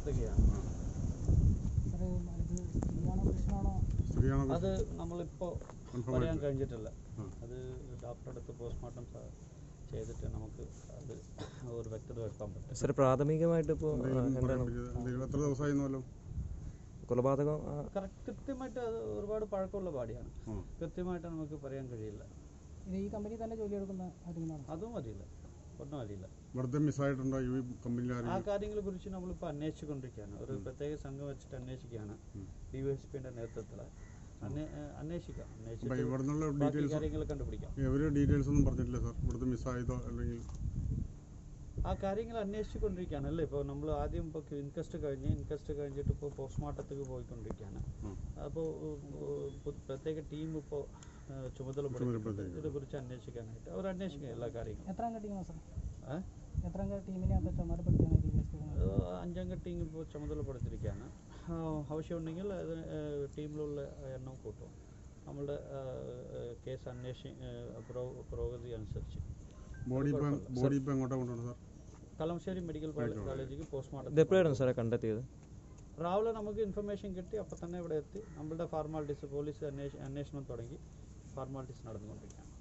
നടത്തുകയാണ് സാറേ ഇത് സ്ത്രീയാണോ പുരുഷനാണോ സ്ത്രീയാണോ അത് നമ്മളിപ്പോൾ Confirm പറയാൻ ആയിട്ട്. കഴിഞ്ഞിട്ടില്ല ആ. അത് ഡോക്ടറെ അടുത്ത് പോസ്റ്റ്മോർട്ടം ചെയ്തിട്ട് നമുക്ക് അത് ഒരു വ്യക്തത വരുത്താൻ പറ്റും സാർ പ്രാഥമികമായിട്ട് ഇപ്പോൾ എന്തെങ്കിലും എന്താണ് പറയാൻ പറ്റിയത്? എന്തെങ്കിലും എത്ര ദിവസമായിരുന്നല്ലോ കൊലപാതകം ആ, കറക്റ്റ് കൃത്യമായിട്ട് അത് ഒരുപാട് പഴക്കമുള്ള പാടിയാണ് ആ കൃത്യമായിട്ട് നമുക്ക് പറയാൻ കഴിയില്ല ഇത് ഈ കമ്പനി തന്നെ ജോലി എടുക്കുന്ന ആരെങ്കിലാണോ അതും അറിയില്ല ഒന്നും അറിയില്ല വെറുതെ മിസ്സായിട്ടുണ്ടോ ഈ കമ്പനിയിൽ ആ ആരെങ്കിലും കാര്യങ്ങളെ കുറിച്ച് നമ്മളിപ്പോൾ അന്വേഷിച്ചുകൊണ്ടിരിക്കുകയാണ് ഒരു പ്രത്യേക സംഘം വെച്ചിട്ട് അന്വേഷിക്കുകയാണ് ഡി വൈ എസ് പിന്റെ നേതൃത്വത്തിൽ അന്വേ- ഏഹ് അന്വേഷിക്കാം അപ്പം അന്വേഷിച്ചിട്ട് ഇവിടെ നിന്നുള്ള ബാക്കി ഡീറ്റെയിൽസ് കാര്യങ്ങൾ കണ്ടുപിടിക്കാം ഇവര് ഡീറ്റെയിൽസ് ഒന്നും പറഞ്ഞിട്ടില്ല സാർ ഇവിടുത്തെ മിസ്സായതോ അല്ലെങ്കിൽ ആ കാര്യങ്ങൾ അന്വേഷിച്ചുകൊണ്ടിരിക്കുകയാണ് അല്ലേ ഇപ്പോൾ നമ്മൾ ആദ്യം ഇപ്പോൾ ഇൻക്വസ്റ്റ് കഴിഞ്ഞ് ഇൻക്വസ്റ്റ് കഴിഞ്ഞിട്ട് ഇപ്പോൾ പോസ്റ്റ്മോർട്ടത്തേക്ക് പോയിക്കൊണ്ടിരിക്കുകയാണ് ഉം. അപ്പോൾ പ്രത്യേക ടീം ഇപ്പോൾ ചുമതലപ്പെടുത്തിയിട്ടുണ്ട് ഇതിനെക്കുറിച്ച് അന്വേഷിക്കാനായിട്ട് അവർ അന്വേഷിക്കും എല്ലാ കാര്യങ്ങളും എത്ര അംഗ ടീമാണ് സാർ ഏ? എത്ര അംഗ ടീമിനെ അപ്പോൾ ചുമതലപ്പെടുത്തിയാണ് ഈ കേസ് അത് അഞ്ചംഗ ടീം ഇപ്പോൾ ചുമതലപ്പെടുത്തിയിരിക്കുകയാണ് ആ, ആവശ്യമുണ്ടെങ്കിൽ അത് ടീമിലുള്ള എണ്ണം കൂട്ടും നമ്മളുടെ ആ, കേസ് അന്വേഷി ആ, പുരോ- പുരോഗതി അനുസരിച്ച് ബോഡി ഇപ്പം ബോഡി ഇപ്പം എങ്ങോട്ടാണ് കൊണ്ടുപോകണം സാർ കളമശ്ശേരി മെഡിക്കൽ കോളേജിലേക്ക് പോസ്റ്റ്മോർട്ടം ഇത് എപ്പോഴായിരുന്നു സാറേ കണ്ടെത്തിയത് രാവിലെ നമുക്ക് ഇൻഫർമേഷൻ കിട്ടി അപ്പോൾ തന്നെ ഇവിടെ എത്തി നമ്മളുടെ ഫോർമാലിറ്റീസ് പോലീസ് അന്വേഷ അന്വേഷണം തുടങ്ങി ഫോർമാലിറ്റീസ് നടന്നുകൊണ്ടിരിക്കുകയാണ്